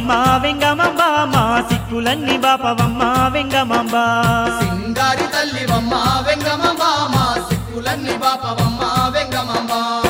తల్లివమ్మ వెంగమాంబ మా సిక్కులన్నీ బాపవమ్మ వెంగమాంబ సింగారి తల్లివమ్మ వెంగమాంబ మా సిక్కులన్నీ బాపవమ్మ వెంగమాంబ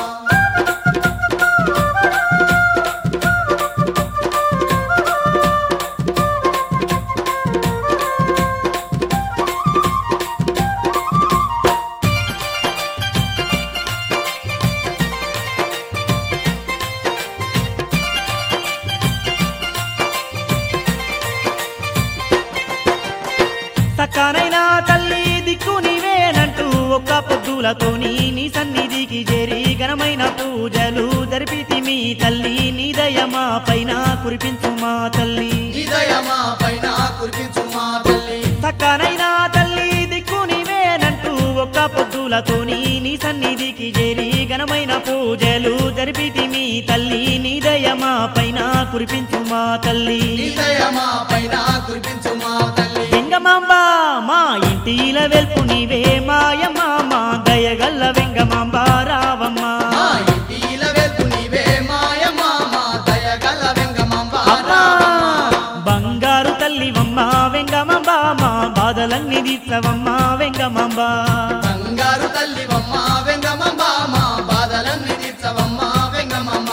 సక్కనైనా తల్లి దిక్కు నీవేనంటూ ఒక్క పొద్దులతోని నీ సన్నిధికి చేరి ఘనమైన పూజలు జరిపితి మీ తల్లి నీ దయమా పైన కురిపించు మా తల్లి నిదయమా పైన కురిపించు మా తల్లి సక్కనైనా తల్లి దిక్కు నీవేనంటూ ఒక్క పొద్దులతోని నీ సన్నిధికి చేరి ఘనమైన పూజలు జరిపితి మీ తల్లి నీ దయమా పైన కురిపించు మా తల్లి నిదయమా పైన కురిపించు మా తల్లి వెంగమాంబ మా ఇంటిల వెల్పు నీవే మాయమ్మ మా దయగల్ల వెంగమాంబ రావమ్మ మా ఇంటిల వెళ్తు నీవే మాయమ్మ మా దయగల వెంగమాంబ అమ్మా బంగారు తల్లివమ్మ వెంగమాంబ మా బాధలన్నీ తీర్చవమ్మ వెంగమాంబ బంగారు తల్లివమ్మ వెంగమాంబ మా బాధలన్నీ తీర్చవమ్మ వెంగమాంబ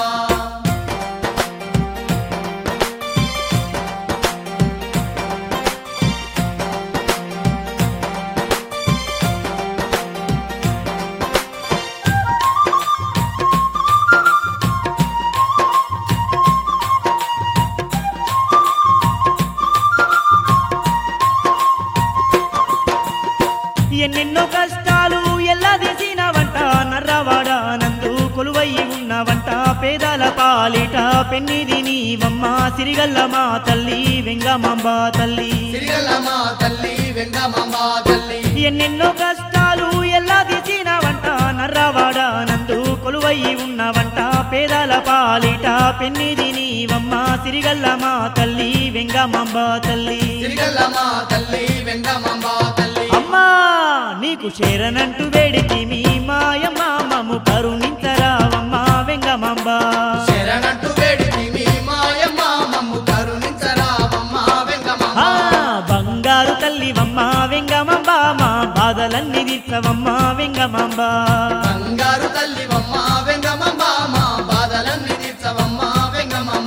ఎన్నెన్నో కష్టాలు ఎల్లా తీసినవంట నర్రవాడ నందు కొలువై ఉన్నవంట పేదల పాలిట పెన్నిది నీవమ్మ సిరిగల్ల మా తల్లి వెంగమాంబ తల్లి సిరిగల్ల మా తల్లి వెంగమాంబ తల్లి ఎన్నెన్నో కష్టాలు ఎల్లా తీసినవంట నర్రవాడ నందు కొలువై ఉన్నవంట పేదల పాలిట పెన్నిది నీవమ్మ సిరిగల్ల మా తల్లి వెంగమాంబ తల్లి సిరిగల్ల మా తల్లి వెంగమాంబ తల్లి అమ్మా నీకు శరణంటూ వేడితి మీ మాయమ్మ మము కరుణించరావమ్మ వెంగమాంబ శరణట్టు వేడికి మీ మాయమ్మ మమ్ము కరుణించరావమ్మ వెంగమాంబ ఆ బంగారు తల్లివమ్మ వెంగమాంబ మా బాధలన్నీ తీర్చవమ్మ వెంగమాంబ బంగారు తల్లివమ్మ వెంగమాంబ మా బాధలన్నీ తీర్చవమ్మ వెంగమాంబ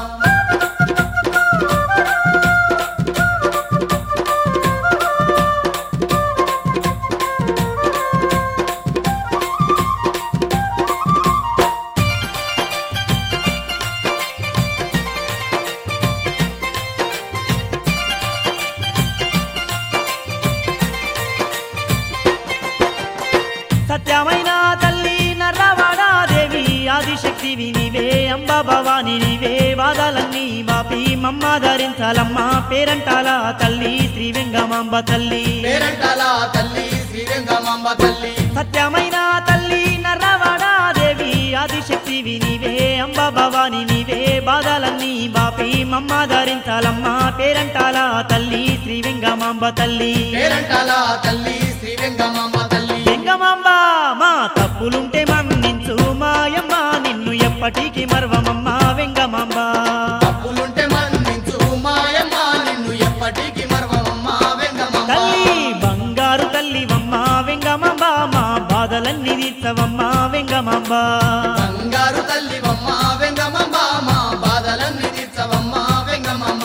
సత్యమైన తల్లి నర్రవాడా దేవి ఆదిశక్తివి నీవే అంబ భవాని నీవే బాధలన్నీ మాపి మమ్మ ధరించాలమ్మ పేరంటాల తల్లి శ్రీ వెంగమాంబ తల్లి పేరంటాల తల్లి శ్రీ వెంగమాంబ తల్లి సత్యమైన తల్లి నర్రవాడా దేవి ఆదిశక్తివి నీవే అంబ భవాని నీవే బాధలన్నీ బాపి మమ్మ ధరించాలమ్మ పేరంటాల తల్లి శ్రీ వెంగమాంబ తల్లి పేరంటాల తల్లి శ్రీ వెంగమాంబ తల్లి వెంగమాంబ మా తప్పులుంటే మన్నించు మాయమ్మ నిన్ను ఎప్పటికీ మర్వమమ్మ వెంగమాంబ తప్పులుంటే మన్నించు మాయమ్మ నిన్ను ఎప్పటికీ మరవమ్మ వెంగమాంబ తల్లి బంగారు తల్లివమ్మ వెంగమాంబ మా బాధలన్నీ తీర్చవమ్మ వెంగమాంబ బంగారు తల్లివమ్మ వెంగమాంబ మా బాధలన్నీ తీర్చవమ్మ వెంగమాంబ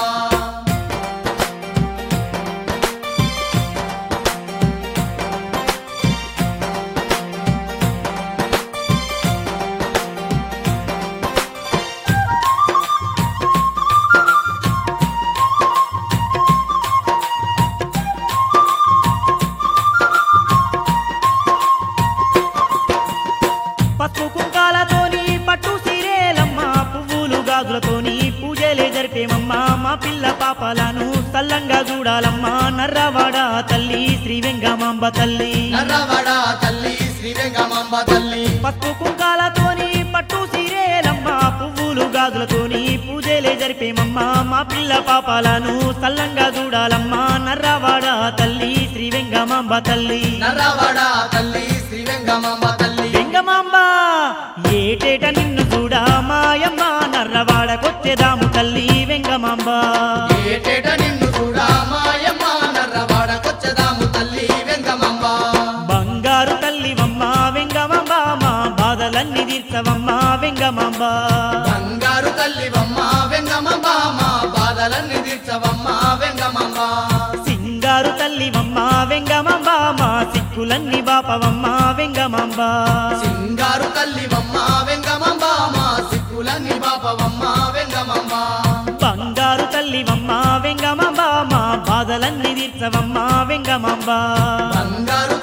పసుపు కుంకాలతోని పట్టు సీరేలమ్మ పువ్వులు గాజులతోని పూజలే జరిపేమమ్మ మా పిల్ల పాపలను సల్లంగా చూడాలమ్మ నర్రవాడ తల్లి శ్రీ వెంగమాంబ తల్లి నర్రవాడ తల్లి శ్రీ వెంగమాంబ తల్లి పసుపు కుంకాలతోని పట్టు సీరేలమ్మ పువ్వులు గాజులతోని పూజలే జరిపేమమ్మ మా పిల్ల పాపాలను సల్లంగా చూడాలమ్మ నర్రవాడ తల్లి శ్రీ వెంగమాంబ తల్లి నర్రవాడ తల్లి శ్రీ వెంగమాంబ తల్లి వెంగమాంబ ఏటేట నిన్ను చూడా మాయమ్మ నర్రవాడకొచ్చేదాము తల్లి వెంగమాంబ వెంగమాంబ ఏటేట నిన్ను చూడా మాయమ్మ నర్రవాడకొచ్చదాము తల్లి వెంగమాంబ బంగారు తల్లివమ్మ వెంగమాంబ మా బాధలన్నీ తీర్చవమ్మ వెంగమాంబ బంగారు తల్లివమ్మ వెంగమాంబ మా బాధలన్నీ తీర్చవమ్మ వెంగమాంబ సింగారు తల్లివమ్మ వెంగమాంబ మా సిక్కులన్నీ బాపవమ్మ వెంగమాంబ సింగారు తల్లివమ్మ వెంగమాంబ మా సిక్కులన్నీ బాపవమ్మ వెంగమాంబ బంగారు తల్లివమ్మ వెంగమాంబ మా బాధలన్నీ తీర్చవమ్మ వెంగమాంబ బంగారు